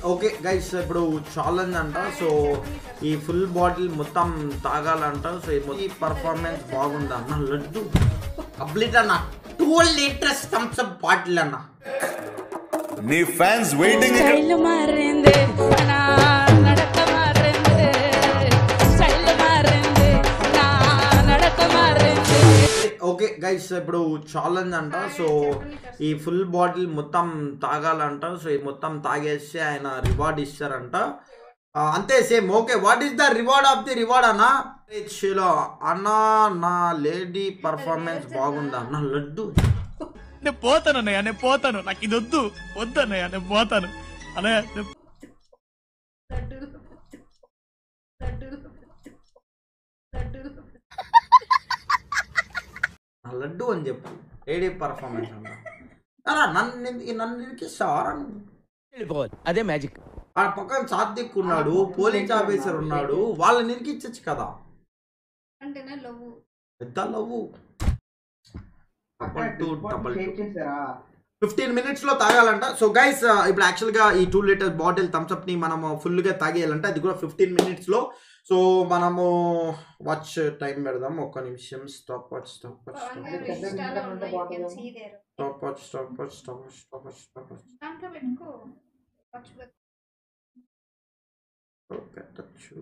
Okay guys ఇప్పుడు challenge అంట so ఈ ఫుల్ బాటిల్ మొత్తం తాగాలంట సో ఈ మొత్తం- ఈ పర్ఫార్మెన్స్ బాగుంది అన్న లడ్డు అబ్లిట్ అన్న two litres Thums Up bottle అన్న నీ ఫ్యాన్స్ వెయిటింగ్ స్టైల్ మారింది నా నడక మారింది స్టైల్ మారింది నా నడక మారింది ఓకే గైస్ ఇప్పుడు ఛాలెంజ్ అంట సో ఈ ఫుల్ బాటిల్ మొత్తం తాగాలంట సో ఈ మొత్తం తాగేస్తే ఆయన రివార్డ్ ఇస్తారంట ఆ, అంతే same okay what is the reward of the reward అన్న షీలో అన్న నా లేడీ పర్ఫార్మెన్స్ బాగుంది అన్న లడ్డు నేను పోతాను అన్నయ్య నేను పోతాను నాకు ఇది వద్దు వద్దు అన్నయ్య నేను పోతాను అన్నయ్య నేను నా లడ్డు అని చెప్పు లేడీ పర్ఫార్మెన్స్ అంట అలా నన్ను ఎందు- నన్ను ఇరికిస్తావా నువ్వు? వెళ్ళిపోవాలి అదే మ్యాజిక్ ఆ పక్కన సాత్విక్ ఉన్నాడు పోలీస్ ఆఫీసర్ ఉన్నాడు వాళ్ళని ఇరికించచ్చు కదా అంటేనే లవ్వు పెద్ద love double two double two చేసారా ఫిఫ్టీన్ మినిట్స్ లో తాగాలంట సో గైస్ ఇప్పుడు యాక్చువల్ గా ఈ టూ లీటర్ బాటిల్ థమ్స్అప్ ని మనము ఫుల్ గా తాగేయాలంట అది కూడా ఫిఫ్టీన్ మినిట్స్ లో సో మనము వాచ్ టైం పెడదాం ఒక్క నిమిషం stopwatch stopwatch Pavan stop గారు ఇన్స్టాలో ఉన్నాయి you can see there stopwatch stopwatch stopwatch stopwatch stopwatch దాంట్లో పెట్టుకో వాచ్ పెట్టచ్చు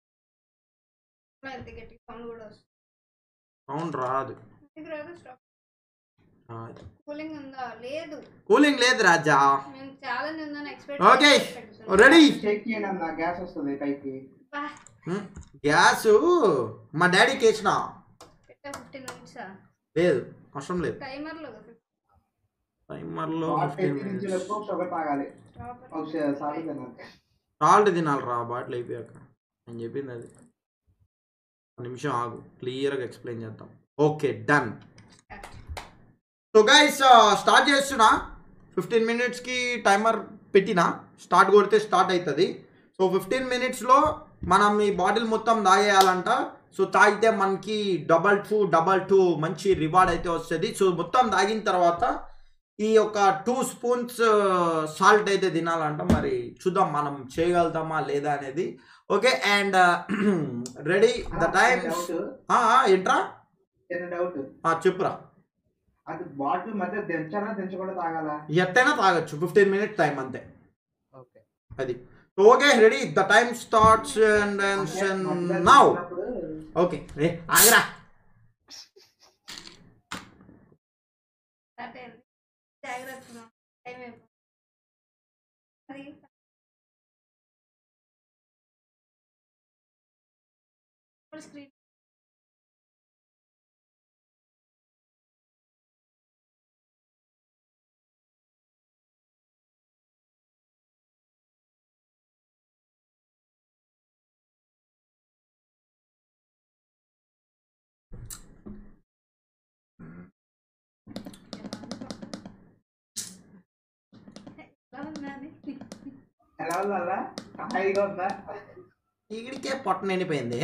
ఎంత గట్టి సౌండ్ కూడా వస్తుంది సౌండ్ రాదు ఇది రాదు స్టాప్ కూలింగ్ ఉందా లేదు కూలింగ్ లేదు రాజా మేము ఛాలెంజ్ ఉందని ఎక్స్పెక్ట్ ఓకే రెడీ చెక్ చేయండి అన్న గ్యాస్ వస్తుంది పైకి గ్యాస్ మా డాడీకి వేసిన పెట్టా ఫిఫ్టీన్ మినిట్సా లేదు అవసరం లేదు టైమర్లో టైమర్లో వాటర్ ఫిఫ్టీన్ ఎత్తి నుంచి మినిట్స్ వరకు షుగర్ తాగాలి ఒకసారి సారీ తిన్నాను సాల్ట్ తినాలి రా బాటిల్ అయిపోయాక నేను చెప్పింది అది ఒక నిమిషం ఆగు క్లియర్గా ఎక్స్ప్లెయిన్ చేద్దాం okay done so guys start చేస్తున్నా ఫిఫ్టీన్ మినిట్స్కి టైమర్ పెట్టినా స్టార్ట్ కొడితే స్టార్ట్ అవుతుంది సో ఫిఫ్టీన్ మినిట్స్లో మనం ఈ బాటిల్ మొత్తం తాగేయాలంట సో తాగితే మనకి డబల్ టూ డబల్ టూ మంచి రివార్డ్ అయితే వస్తుంది సో మొత్తం తాగిన తర్వాత ఈ యొక్క టూ స్పూన్స్ సాల్ట్ అయితే తినాలంట మరి చూద్దాం మనం చేయగలుగుతామా లేదా అనేది okay and ready the time doubt ఏంట్రా చిన్న డౌట్ ఆ, చెప్పురా అది బాటిల్ మధ్య దించాలా దించకుండా తాగాలా ఎట్టైనా తాగొచ్చు ఫిఫ్టీన్ మినిట్ టైం అంతే ఓకే అది okay ready the time starts and now okay రే ఆగరా స్టార్ట్ అయింది జాగ్రత్త టైం అయిపోయింది అది స్క్రీన్ ఎలా ఉందని ఎలా ఉందా హాయిగా ఉందా ఈడికే పొట్ట నిండిపోయింది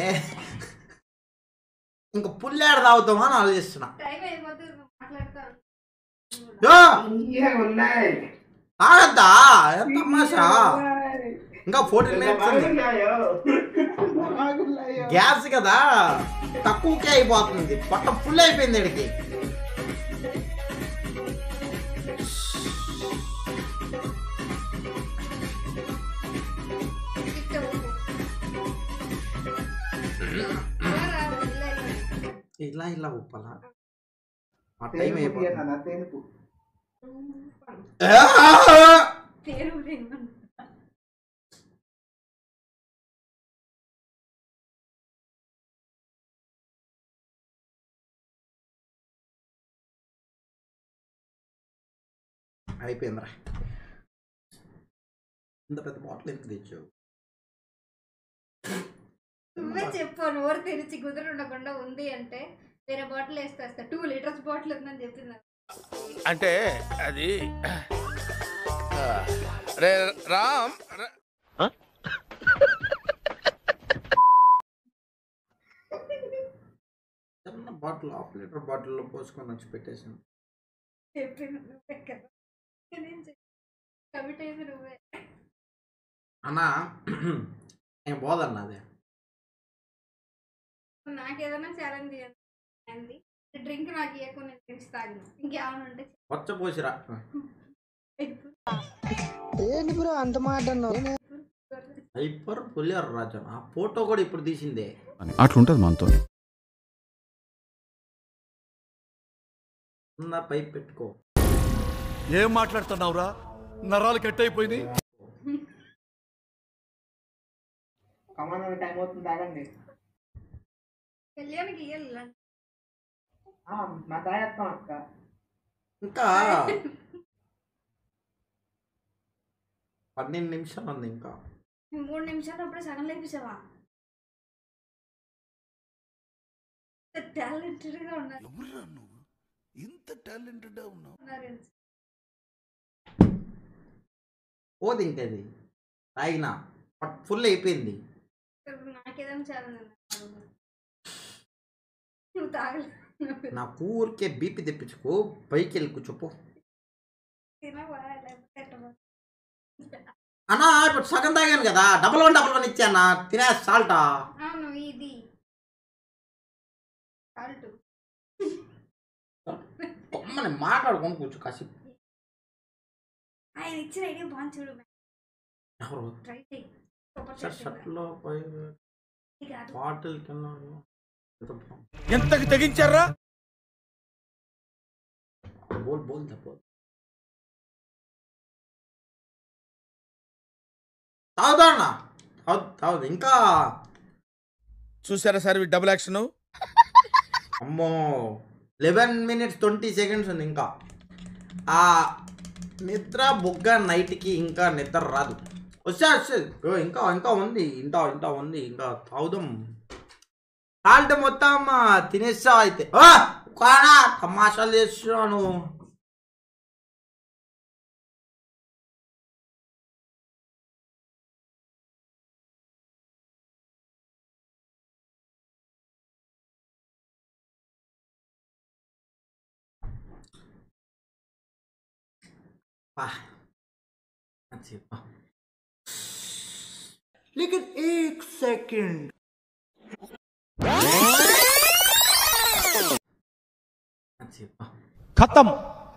ఇంకా పుల్లాడు తాగుతామా అని ఆలోచిస్తున్నా టైం అయిపోతే మాట్లాడతా యో, ఇంకే ఉన్నాయి తాగద్దా ఏం తమాషా ఇంకా ఫోర్టీన్ మినిట్స్ ఉంది బాగున్నాయో బాగున్నాయో గ్యాస్ కదా తక్కువకే అయిపోతుంది పొట్ట ఫుల్ అయిపోయింది ఇడికి ఇలా ఇలా ఉప్పలా ఆ టైం తేనుపు అయిపోతుంది తీయన్నా, తేనుపు ఆ! పేరు లేమన్నా అయిపోయిందిరా ఇంత పెద్ద బాటిల్ ఎందుకు తెచ్చావు నువ్వే చెప్పు నోరు తెరిచి కుదురు ఉండకుండా ఉంది అంటే వేరే బాటిల్ వేస్తే టూ లీటర్స్ బాటిల్ ఉందని చెప్పింది నాకు. అంటే అది ఆ, రే రామ్ ర- చిన్న బాటిల్ హాఫ్ లీటర్ బాటిల్లో పోసుకొని వచ్చి పెట్టేసాను చెప్పింది నువ్వే కదా నేనేం చెప్పి కమిట్ అయింది నువ్వే అన్నా నేను పోదన్నా అదే నాకు ఏదైనా ఛాలెంజ్ చేయండి డ్రింక్ నాకు ఇవ్వకుండా నేను డ్రింక్స్ తాగిన ఇంకేమైనా ఉంటే వచ్చ పోసిరా హైపర్ పులియర్ రాజన్ ఆ ఫోటో కూడా ఇప్పుడు తీసిందే అట్లుంటది మనతో ఉన్న పైప్ పెట్టుకో ఏం మాట్లాడుతున్నావురా నరాలు కట్ అయిపోయింది కమాన్ టైం అవుతుంది తాగండి కళ్యాణ్కి ఇవ్వాలి ఆ, మా తాగేస్తాం అక్క ఇంకా పన్నెండు నిమిషాలు ఉంది ఇంకా మూడు నిమిషాలు అప్పుడే సగం లేపించావా టాలెంటెడ్గా ఉన్నారు ఎవరురా నువ్వు ఇంత టాలెంటెడ్ ఉన్నావు ఉన్నారు. పోదు ఇంకది తాగిన ఫుల్ అయిపోయింది ఇప్పుడు నాకేదైనా ఛాలెంజ్ ఉంది నువ్వు తాగలేదు నా ఊరికే బీపీ తెప్పించుకో పైకి వెళ్ళి కూర్చోపో తినవా లేకపోతే ఎట్టవా? అన్నా ఇప్పుడు సగం తాగాను కదా డబల్ వన్ డబల్ వన్ ఇచ్చానా తినే సాల్టా అవును ఇది సాల్ట్ కొమ్మని మాట్లాడుకొని కూర్చో కాసేపు ఆయన ఇచ్చిన ఐడియా బాగుంది చూడు ఎవరు ట్రై చేయి సూపర్ షర్ట్ చేసింది. షర్ట్లో పై ఇది కాదు బాటిల్ కింద ఎంత బాగుంది. ఎంతకి తెగించారా బోల్ బోల్ దా బోల్ తాగుదా అన్న తాగు తాగుదు ఇంకా చూసారా సార్ డబుల్ యాక్షన్ అమ్మో లెవెన్ మినిట్స్ ట్వంటీ సెకండ్స్ ఉంది ఇంకా ఆ నిద్ర బొగ్గ నైట్కి ఇంకా నిద్ర రాదు వస్తే వస్తుంది ఓ, ఇంకా ఇంకా ఉంది ఇంటా ఇంటా ఉంది ఇంకా తాగుదాం సాల్ట్ మొత్తం ఆ, తినేస్తావు అయితే ఆ! కానా తమాషాలు చేస్తున్నాను वाह अच्छी वाह लेकिन एक सेकंड अच्छी वाह खत्म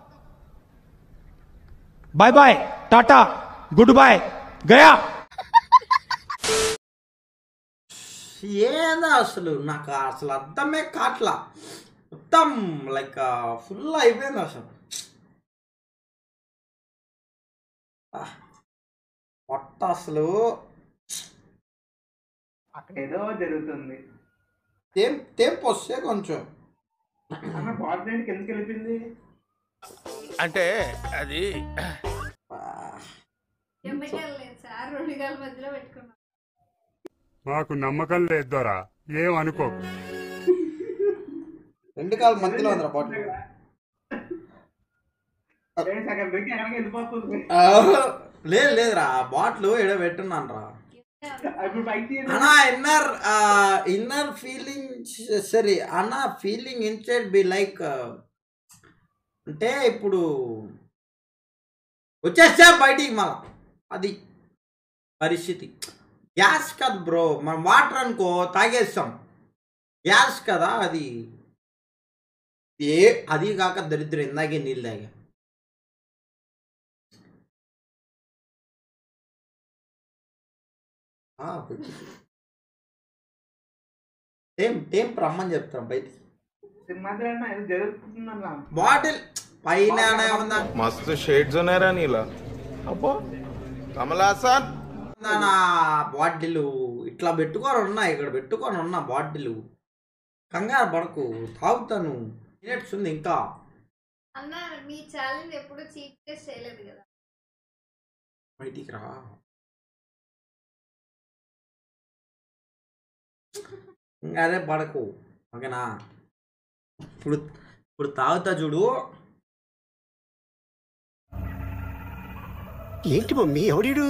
bye bye tata goodbye गया ఏందా అసలు నాకు అసలు అర్థమే కాట్లా మొత్తం లైక్ ఫుల్ అయిపోయింది అసలు ఆ, పొట్ట అసలు అక్కడ ఏదో జరుగుతుంది తేం తేంపు వస్తే కొంచెం అన్న బాల్ ఎందుకు వెళ్ళిపోయింది అంటే అది ఆ, ఎమ్మకాయలు లేదు సార్ రెండు గాల మధ్యలో పెట్టుకున్నాం మాకు నమ్మకం లేదు దొరా ఏం అనుకో రెండు కాలు మధ్యలో ఉందిరా బాటిల్ ఏ సగం డ్రింక్ ఎక్కడికి వెళ్ళిపోతుంది ఆ, లేదు లేదురా బాటిల్ ఎడ పెట్టున్నాను రా ఇప్పుడు బయట తీయండి. అన్నా ఇన్నర్ ఇన్నర్ ఫీలింగ్ సరే అన్న ఫీలింగ్ ఇన్సైడ్ బి లైక్ అంటే ఇప్పుడు వచ్చేసా బయటికి మళ్ళా అది పరిస్థితి గ్యాస్ కదా బ్రో మనం వాటర్ అనుకో తాగేస్తాం గ్యాస్ కదా అది ఏ అది కాక దరిద్రం ఇందాకే నీళ్ళు తాగా ఆ, టేం టేం రమ్మని చెప్తాం బయటికి సినిమా అన్న ఏదో జరుగుతుందన్న బాటిల్ పైన ఏమన్నా मस्त शेड्स ఉన్నాయి రా నీలా అబ్బో కమల్ హాసన్ నా బాటిల్ ఇట్లా పెట్టుకొని ఉన్నా ఇక్కడ పెట్టుకొని ఉన్నా బాటిల్ కంగారు పడకు తాగుతాను మినిట్స్ ఉంది ఇంకా అన్న మీ ఛాలెంజ్ ఎప్పుడు చీట్ టెస్ట్ చేయలేదు కదా బయటికి రా ఇంకా అదే పడకు ఓకేనా ఇప్పుడు ఇప్పుడు తాగుతా చూడు ఏంటి మమ్మీ ఎవడీడు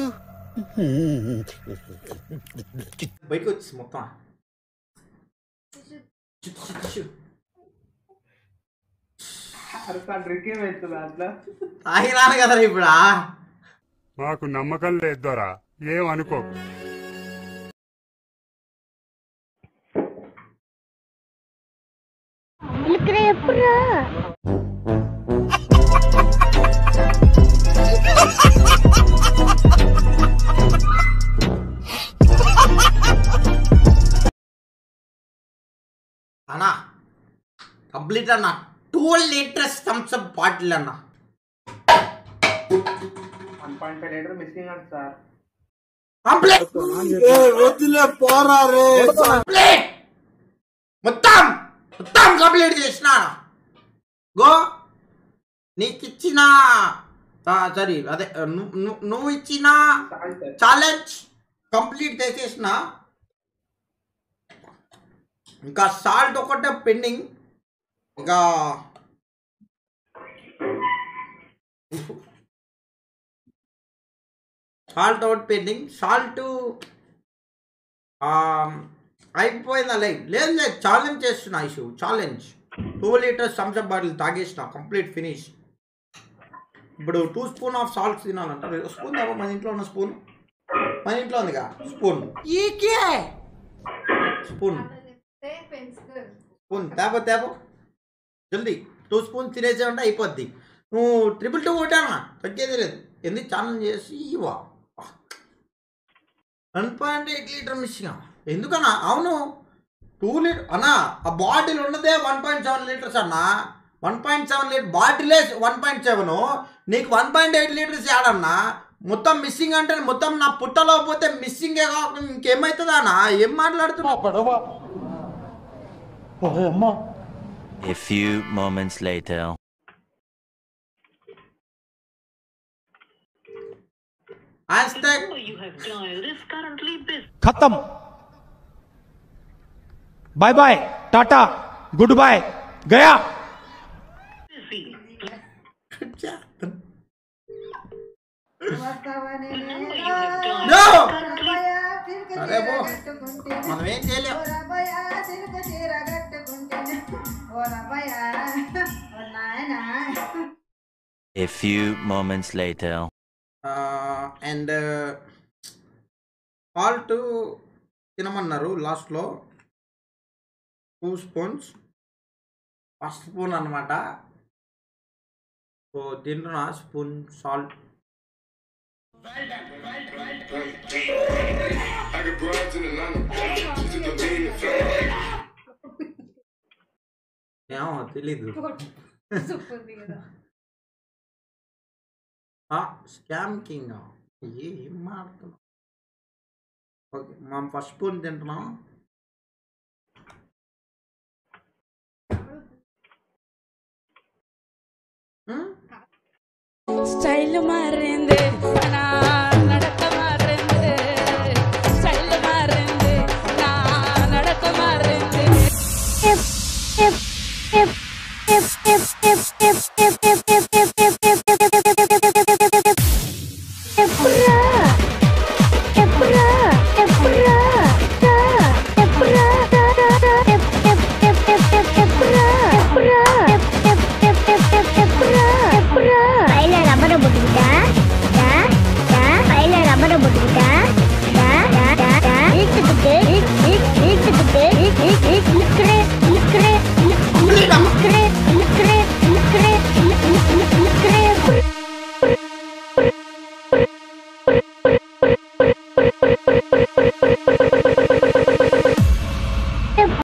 బయటకు వచ్చేసి మొత్తం చి- చి- చి- అసలు డ్రింక్ ఏం వెళ్తుంది అట్లా తాగినాను కదరా ఇప్పుడు మాకు నమ్మకం లేదు దొరా ఏం అనుకోకు అన్నా కంప్లీట్ అన్న టూ లీటర్స్ థమ్స్అప్ బాటిల్ అన్న one point five litre missing అంట సార్ కంప్లీట్ కంప్లీట్ మొత్తం మొత్తం కంప్లీట్ చేసిన గో నీకు ఇచ్చిన సారీ అదే నువ్వు- నువ్వు- నువ్వు ఇచ్చిన ఛాలెంజ్ కంప్లీట్ చేసేసిన ఇంకా సాల్ట్ ఒకటే పెండింగ్ ఇంకా సాల్ట్ ఒకటి పెండింగ్ సాల్ట్ అయిపోయిందా లైవ్ లేదు లేదు ఛాలెంజ్ చేస్తున్నా issue challenge two litres Thums Up bottle తాగేసిన కంప్లీట్ ఫినిష్ ఇప్పుడు టూ స్పూన్ ఆఫ్ సాల్ట్ తినాలంటారు స్పూన్ తేపో మన ఇంట్లో ఉన్న స్పూన్ మన ఇంట్లో ఉందిగా స్పూన్ ఈకే స్పూన్ పెన్సిల్ స్పూన్ తేపో తేపో జల్దీ టూ స్పూన్ తినేసేమంటే అయిపోద్ది నువ్వు ట్రిపుల్ టూ కొట్టానా తగ్గేది లేదు ఎందుకు ఛాలెంజ్ చేసి ఇవా one point eight litre mission ఎందుకన్నా అవును టూ లీటర్ అన్నా ఆ బాటిల్ ఉన్నదే వన్ పాయింట్ సెవెన్ లీటర్స్ అన్నా వన్ పాయింట్ సెవెన్ లీటర్ బాటిలే వన్ పాయింట్ సెవెన్ నీకు వన్ పాయింట్ ఎయిట్ లీటర్స్ యాడన్నా మొత్తం మిస్సింగ్ అంటే మొత్తం నా పుట్టలో పోతే మిస్సింగే కాకుండా ఇంకేమవుతుందా అన్నా ఏం మాట్లాడుతున్నావు A few moments later. आज तक खत्म bye bye tata goodbye गया No! అరే పో. మనం ఏం చేయలేం A few moments later. And salt తినమన్నారు లాస్ట్లో టూ స్పూన్స్ ఫస్ట్ స్పూన్ అనమాట సో తింటున్నా స్పూన్ సాల్ట్ ఏమో తెలీదు సూపర్ కదా స్కామ్ కింగ్ ఏం మాడుతున్నాం ఓకే మనం ఫస్ట్ స్పూన్ తింటున్నాం స్టైల్ మారింది